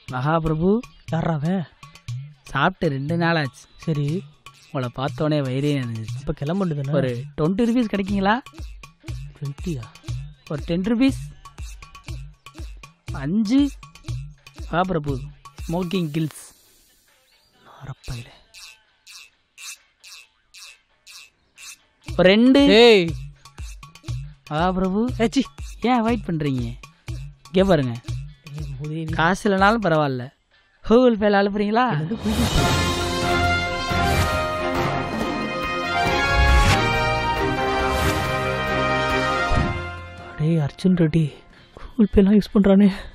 மகாபிரபு யாரா அவன் சாப்பிட்டு ரெண்டு நாள் ஆச்சு சரி உங்களை பார்த்தோன்னே வயிறே இருந்துச்சு இப்போ கிளம்ப வேண்டியதுதானே ஒரு டுவெண்ட்டி ருபீஸ் கிடைக்குங்களா டுவெண்ட்டியா ஒரு டென் ருபீஸ் அஞ்சு மகாபிரபு ஸ்மோக்கிங் கில்ஸ் அரப்பையில ஒரு ரெண்டு ஏய் மகாபிரபு ஏச்சி ஏன் அவாய்ட் பண்ணுறீங்க இங்கே பாருங்க முதேவி காசு இல்லைனாலும் பரவாயில்ல கூகுள் பேல அனுப்புறீங்களா டேய் அர்ஜுன் ரெட்டி கூகுள் பேலாம் யூஸ் பண்ணுறானே